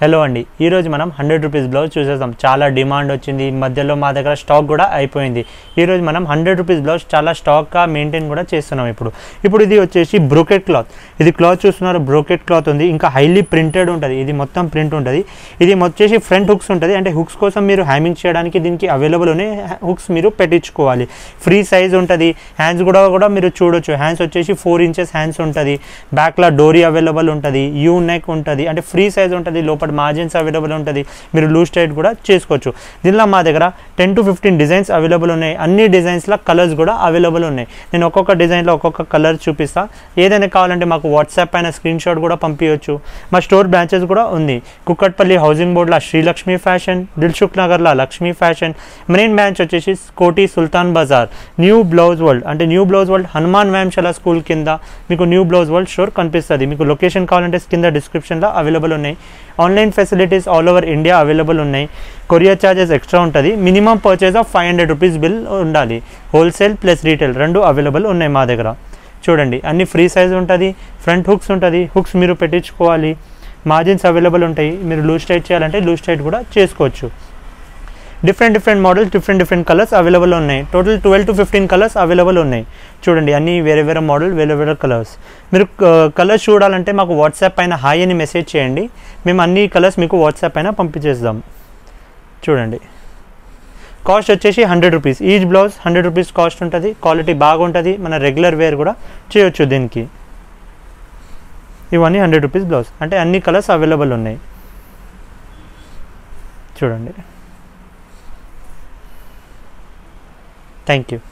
hello అండి ఈరోజు మనం హండ్రెడ్ రూపీస్ బ్లౌజ్ చూసేద్దాం చాలా డిమాండ్ వచ్చింది ఈ మధ్యలో మా దగ్గర స్టాక్ కూడా అయిపోయింది ఈరోజు మనం హండ్రెడ్ రూపీస్ బ్లౌజ్ చాలా స్టాక్గా మెయింటైన్ కూడా చేస్తున్నాం ఇప్పుడు ఇప్పుడు ఇది వచ్చేసి బ్రోకెట్ క్లాత్ ఇది క్లాత్ చూస్తున్నారు బ్రోకెట్ క్లాత్ ఉంది ఇంకా హైలీ ప్రింటెడ్ ఉంటుంది ఇది మొత్తం ప్రింట్ ఉంటుంది ఇది వచ్చేసి ఫ్రంట్ హుక్స్ ఉంటుంది అంటే హుక్స్ కోసం మీరు హ్యామింగ్ చేయడానికి దీనికి అవైలబుల్ ఉన్నాయి హుక్స్ మీరు పెట్టించుకోవాలి ఫ్రీ సైజ్ ఉంటుంది హ్యాండ్స్ కూడా కూడా మీరు చూడొచ్చు హ్యాండ్స్ వచ్చేసి ఫోర్ ఇంచెస్ హ్యాండ్స్ ఉంటుంది బ్యాక్లో డోరీ అవైలబుల్ ఉంటుంది యూ నెక్ ఉంటుంది అంటే ఫ్రీ సైజ్ ఉంటుంది లోపల మార్జిన్స్ అవైలబుల్ ఉంటుంది మీరు లూజ్ టైట్ కూడా చేసుకోవచ్చు దీనిలో మా దగ్గర ten to fifteen designs available ఉన్నాయి అన్ని డిజైన్స్లో కలర్స్ కూడా అవైలబుల్ ఉన్నాయి నేను ఒక్కొక్క డిజైన్లో ఒక్కొక్క కలర్ చూపిస్తా ఏదైనా కావాలంటే మాకు వాట్సాప్ పైన స్క్రీన్ షాట్ కూడా పంపించవచ్చు మా స్టోర్ బ్రాంచెస్ కూడా ఉంది కుక్కట్పల్లి హౌసింగ్ బోర్డ్లో శ్రీలక్ష్మి ఫ్యాషన్ దిల్సుఖ్ నగర్లో లక్ష్మీ ఫ్యాషన్ మెయిన్ బ్రాంచ్ వచ్చేసి Koti Sultan Bazar new blouse world అంటే న్యూ బ్లౌజ్ వరల్డ్ హనుమాన్ వ్యాయామశాల స్కూల్ కింద మీకు న్యూ బ్లౌజ్ వరల్డ్ స్టోర్ కనిపిస్తుంది మీకు లొకేషన్ కావాలంటే కింద డిస్క్రిప్షన్లో అవైలబుల్ ఉన్నాయి online facilities all over India available ఉన్నాయి కొరియర్ ఛార్జెస్ ఎక్స్ట్రా ఉంటుంది minimum purchase of five hundred rupees bill ఉండాలి హోల్సేల్ ప్లస్ రీటైల్ రెండు అవైలబుల్ ఉన్నాయి మా దగ్గర చూడండి అన్ని ఫ్రీ సైజ్ ఉంటుంది ఫ్రంట్ హుక్స్ ఉంటుంది హుక్స్ మీరు పెట్టించుకోవాలి మార్జిన్స్ అవైలబుల్ ఉంటాయి మీరు లూజ్ టైట్ చేయాలంటే లూజ్ టైట్ కూడా చేసుకోవచ్చు different different models different different colours available ఉన్నాయి total twelve to fifteen colours available ఉన్నాయి చూడండి అన్ని వేరే వేరే మోడల్ వేరే వేరే కలర్స్ మీరు కలర్స్ చూడాలంటే మాకు వాట్సాప్ పైన హాయ్ అని మెసేజ్ చేయండి మేము అన్ని కలర్స్ మీకు వాట్సాప్ పైన పంపించేద్దాం చూడండి కాస్ట్ వచ్చేసి hundred rupees each blouse hundred rupees cost ఉంటుంది క్వాలిటీ బాగుంటుంది మన రెగ్యులర్ వేర్ కూడా చేయొచ్చు దీనికి ఇవన్నీ హండ్రెడ్ రూపీస్ బ్లౌజ్ అంటే అన్ని కలర్స్ అవైలబుల్ ఉన్నాయి చూడండి థ్యాంక్ యూ